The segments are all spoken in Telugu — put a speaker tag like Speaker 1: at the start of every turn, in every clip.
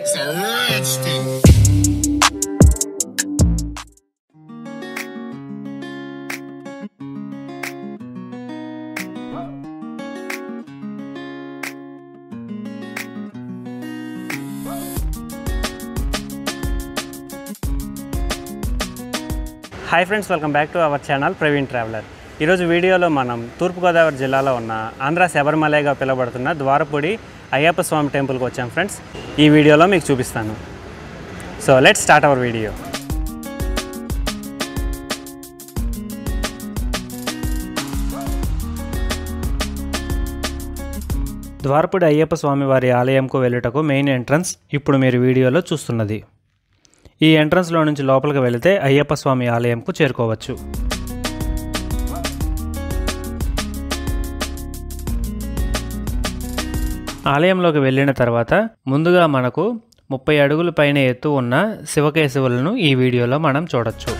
Speaker 1: It's a rich thing.
Speaker 2: Hi friends welcome back to our channel Praveen traveller ఈరోజు వీడియోలో మనం తూర్పుగోదావరి జిల్లాలో ఉన్న ఆంధ్ర శబరిమలైగా పిలువబడుతున్న ద్వారపూడి అయ్యప్ప స్వామి టెంపుల్కి వచ్చాం ఫ్రెండ్స్ ఈ వీడియోలో మీకు చూపిస్తాను so let start our video Dwarapudi Ayyappa Swamy వారి ఆలయంకు వెళ్ళుటకు మెయిన్ ఎంట్రన్స్ ఇప్పుడు మీరు వీడియోలో చూస్తున్నది ఈ ఎంట్రన్స్లో నుంచి లోపలికి వెళితే అయ్యప్ప స్వామి ఆలయంకు చేరుకోవచ్చు ఆలయంలోకి వెళ్ళిన తర్వాత ముందుగా మనకు ముప్పై అడుగుల పైన ఎత్తు ఉన్న శివకేశవులను ఈ వీడియోలో మనం చూడొచ్చు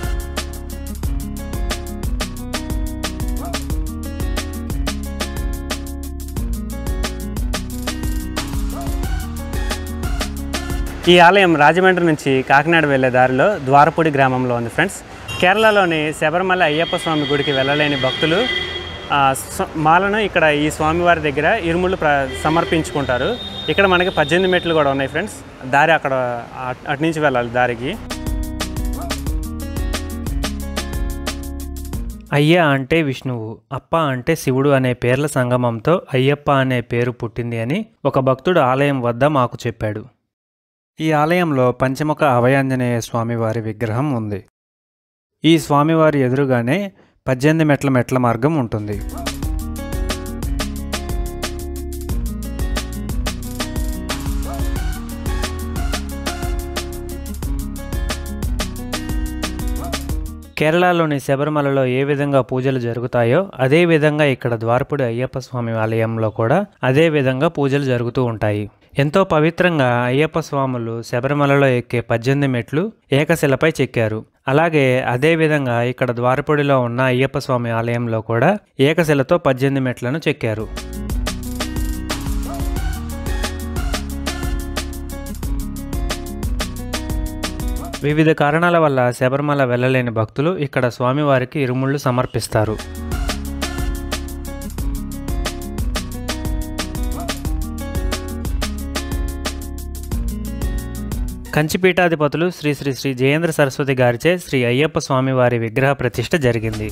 Speaker 2: ఈ ఆలయం రాజమండ్రి నుంచి కాకినాడ వెళ్ళే దారిలో ద్వారపూడి గ్రామంలో ఉంది ఫ్రెండ్స్ కేరళలోని శబరిమల అయ్యప్ప స్వామి గుడికి వెళ్ళలేని భక్తులు ఆ, స్వ- మాలను ఇక్కడ ఈ స్వామివారి దగ్గర ఇరుముళ్ళు ప్ర సమర్పించుకుంటారు ఇక్కడ మనకి పద్దెనిమిది మెట్లు కూడా ఉన్నాయి ఫ్రెండ్స్ దారి అక్కడ అట్- అటు నుంచి వెళ్ళాలి దారికి అయ్య అంటే విష్ణువు అప్ప అంటే శివుడు అనే పేర్ల సంగమంతో అయ్యప్ప అనే పేరు పుట్టింది అని ఒక భక్తుడు ఆలయం వద్ద మాకు చెప్పాడు ఈ ఆలయంలో పంచముఖ అభయాంజనేయ స్వామివారి విగ్రహం ఉంది ఈ స్వామివారి ఎదురుగానే పద్దెనిమిది మెట్ల మెట్ల మార్గం ఉంటుంది కేరళలోని శబరిమలలో ఏ విధంగా పూజలు జరుగుతాయో అదే విధంగా ఇక్కడ ద్వారపుడి అయ్యప్ప స్వామి ఆలయంలో కూడా అదే విధంగా పూజలు జరుగుతూ ఉంటాయి ఎంతో పవిత్రంగా అయ్యప్ప స్వాములు శబరిమలలో ఎక్కే పద్దెనిమిది మెట్లు ఏకశిలపై చెక్కారు అలాగే అదే విధంగా ఇక్కడ ద్వారపుడిలో ఉన్న అయ్యప్ప స్వామి ఆలయంలో కూడా ఏకశిలతో పద్దెనిమిది మెట్లను చెక్కారు వివిధ కారణాల వల్ల శబరిమల వెళ్ళలేని భక్తులు ఇక్కడ స్వామివారికి ఇరుముళ్ళు సమర్పిస్తారు కంచిపీఠాధిపతులు శ్రీ శ్రీ శ్రీ జయేంద్ర సరస్వతి గారిచే శ్రీ అయ్యప్ప స్వామివారి విగ్రహ ప్రతిష్ఠ జరిగింది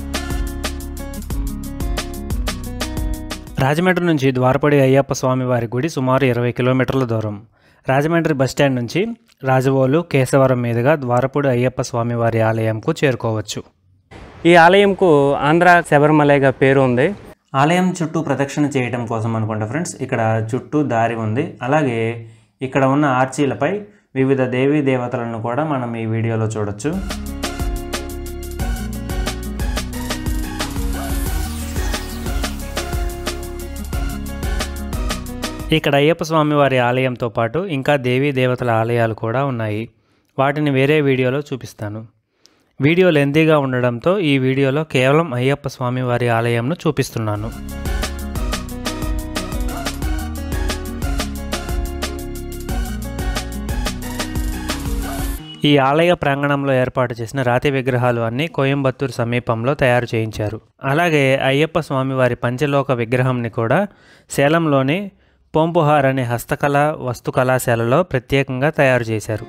Speaker 2: రాజమండ్రి నుంచి ద్వారపడి అయ్యప్ప స్వామివారి గుడి సుమారు ఇరవై కిలోమీటర్ల దూరం రాజమండ్రి బస్టాండ్ నుంచి రాజవోలు కేశవరం మీదుగా ద్వారపూడి అయ్యప్ప స్వామివారి ఆలయంకు చేరుకోవచ్చు ఈ ఆలయంకు ఆంధ్ర శబరిమలైగా పేరు ఉంది ఆలయం చుట్టూ ప్రదక్షిణ చేయడం కోసం అనుకుంటా ఫ్రెండ్స్ ఇక్కడ చుట్టూ దారి ఉంది అలాగే ఇక్కడ ఉన్న ఆర్చీలపై వివిధ దేవీ దేవతలను కూడా మనం ఈ వీడియోలో చూడొచ్చు ఇక్కడ అయ్యప్ప స్వామి వారి ఆలయంతో పాటు ఇంకా దేవీ దేవతల ఆలయాలు కూడా ఉన్నాయి వాటిని వేరే వీడియోలో చూపిస్తాను వీడియో లెంతీగా ఉండడంతో ఈ వీడియోలో కేవలం అయ్యప్ప స్వామి వారి ఆలయంను చూపిస్తున్నాను ఈ ఆలయ ప్రాంగణంలో ఏర్పాటు చేసిన రాతి విగ్రహాలు అన్నీ కోయంబత్తూరు సమీపంలో తయారు చేయించారు అలాగే అయ్యప్ప స్వామివారి పంచలోక విగ్రహంని కూడా సేలంలోని పోంపుహార్ అనే హస్తకళ వస్తు కళాశాలలో ప్రత్యేకంగా తయారు చేశారు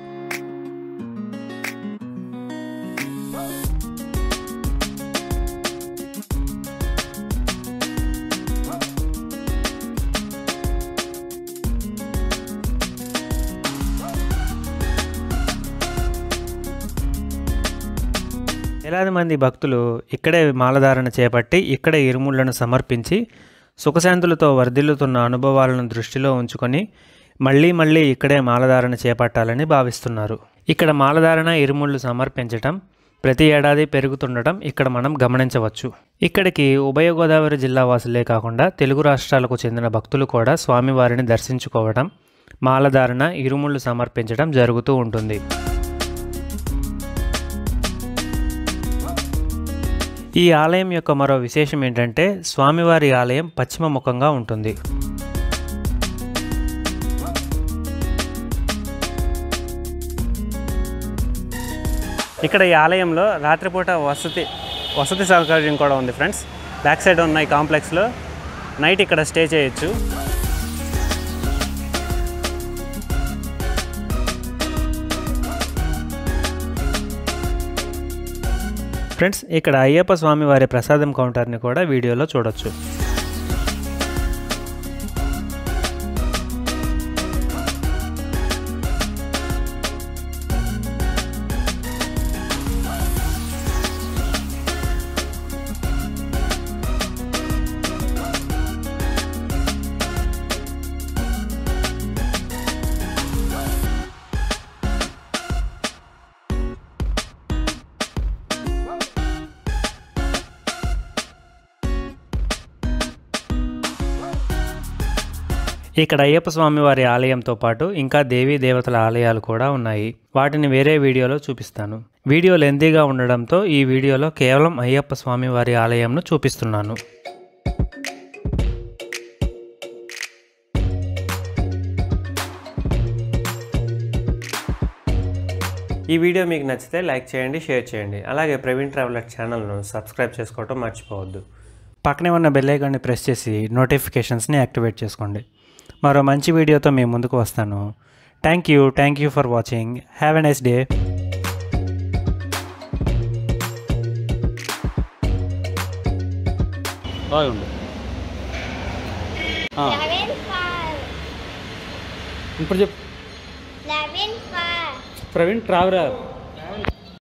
Speaker 2: వేలాది మంది భక్తులు ఇక్కడే మాలధారణ చేపట్టి ఇక్కడే ఇరుముళ్లను సమర్పించి సుఖశాంతులతో వర్ధిల్లుతున్న అనుభవాలను దృష్టిలో ఉంచుకొని మళ్ళీ మళ్ళీ ఇక్కడే మాలధారణ చేపట్టాలని భావిస్తున్నారు ఇక్కడ మాలధారణ ఇరుముళ్ళు సమర్పించటం ప్రతి ఏడాది పెరుగుతుండటం ఇక్కడ మనం గమనించవచ్చు ఇక్కడికి ఉభయ గోదావరి జిల్లా వాసులే కాకుండా తెలుగు రాష్ట్రాలకు చెందిన భక్తులు కూడా స్వామివారిని దర్శించుకోవడం మాలధారణ ఇరుముళ్ళు సమర్పించడం జరుగుతూ ఉంటుంది ఈ ఆలయం యొక్క మరో విశేషం ఏంటంటే స్వామివారి ఆలయం పశ్చిమ ముఖంగా ఉంటుంది ఇక్కడ ఈ ఆలయంలో రాత్రిపూట వసతి వసతి సౌకర్యం కూడా ఉంది ఫ్రెండ్స్ బ్యాక్ సైడ్ ఉన్న ఈ కాంప్లెక్స్లో నైట్ ఇక్కడ స్టే చేయొచ్చు ఫ్రెండ్స్ ఇక్కడ అయ్యప్ప స్వామి వారి ప్రసాదం కౌంటర్ని కూడా వీడియోలో చూడొచ్చు ఇక్కడ అయ్యప్ప స్వామి వారి ఆలయంతో పాటు ఇంకా దేవీ దేవతల ఆలయాలు కూడా ఉన్నాయి వాటిని వేరే వీడియోలో చూపిస్తాను వీడియో లెంతీగా ఉండడంతో ఈ వీడియోలో కేవలం అయ్యప్ప స్వామి వారి ఆలయంను చూపిస్తున్నాను ఈ వీడియో మీకు నచ్చితే లైక్ చేయండి షేర్ చేయండి అలాగే ప్రవీణ్ ట్రావెలర్ ఛానల్ను సబ్స్క్రైబ్ చేసుకోవటం మర్చిపోవద్దు పక్కనే ఉన్న బెల్ ఐకాన్ని ప్రెస్ చేసి నోటిఫికేషన్స్ని యాక్టివేట్ చేసుకోండి మరో మంచి వీడియోతో మీ ముందుకు వస్తాను thank you thank you for watching have a nice day
Speaker 1: బాగుండు
Speaker 3: లెవెన్ ఫైవ్
Speaker 1: ఇప్పుడు చెప్పు
Speaker 3: లెవెన్ ఫైవ్
Speaker 1: ప్రవీణ్ ట్రావెలర్